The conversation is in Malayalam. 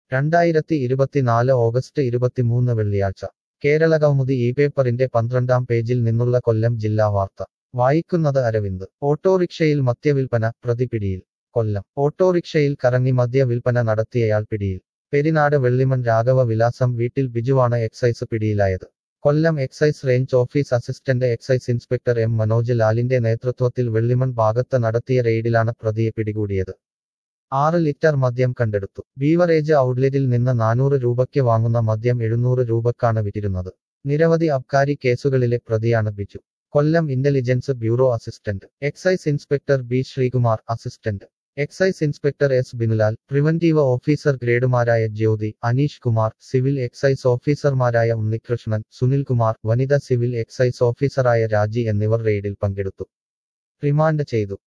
രണ്ടായിരത്തി ഇരുപത്തിനാല് ഓഗസ്റ്റ് ഇരുപത്തിമൂന്ന് വെള്ളിയാഴ്ച കേരള കൗമുദി ഈ പേപ്പറിന്റെ പന്ത്രണ്ടാം പേജിൽ നിന്നുള്ള കൊല്ലം ജില്ലാ വാർത്ത വായിക്കുന്നത് അരവിന്ദ് ഓട്ടോറിക്ഷയിൽ മദ്യവിൽപ്പന പ്രതി പിടിയിൽ കൊല്ലം ഓട്ടോറിക്ഷയിൽ കറങ്ങി മദ്യ വിൽപ്പന നടത്തിയയാൾ പിടിയിൽ പെരിനാട് വെള്ളിമൺ രാഘവ വിലാസം വീട്ടിൽ ബിജുവാണ് എക്സൈസ് പിടിയിലായത് കൊല്ലം excise range office assistant excise inspector M Manoj ലാലിന്റെ നേതൃത്വത്തിൽ വെള്ളിമൺ ഭാഗത്ത് നടത്തിയ റെയ്ഡിലാണ് പ്രതിയെ പിടികൂടിയത് ആറ് ലിറ്റർ മദ്യം കണ്ടെടുത്തു ബീവറേജ് ഔട്ട്ലെറ്റിൽ നിന്ന് നാനൂറ് രൂപയ്ക്ക് വാങ്ങുന്ന മദ്യം എഴുന്നൂറ് രൂപക്കാണ് വിറ്റിരുന്നത് നിരവധി അബ്കാരി കേസുകളിലെ പ്രതിയാണ് ബിജു കൊല്ലം intelligence bureau assistant excise inspector B Sreekumar assistant excise inspector S Binulal preventive officer ഗ്രേഡുമാരായ ജ്യോതി അനീഷ് കുമാർ സിവിൽ എക്സൈസ് ഓഫീസർമാരായ ഉണ്ണികൃഷ്ണൻ സുനിൽകുമാർ വനിത സിവിൽ എക്സൈസ് ഓഫീസറായ രാജി എന്നിവർ റെയ്ഡിൽ പങ്കെടുത്തു റിമാൻഡ് ചെയ്തു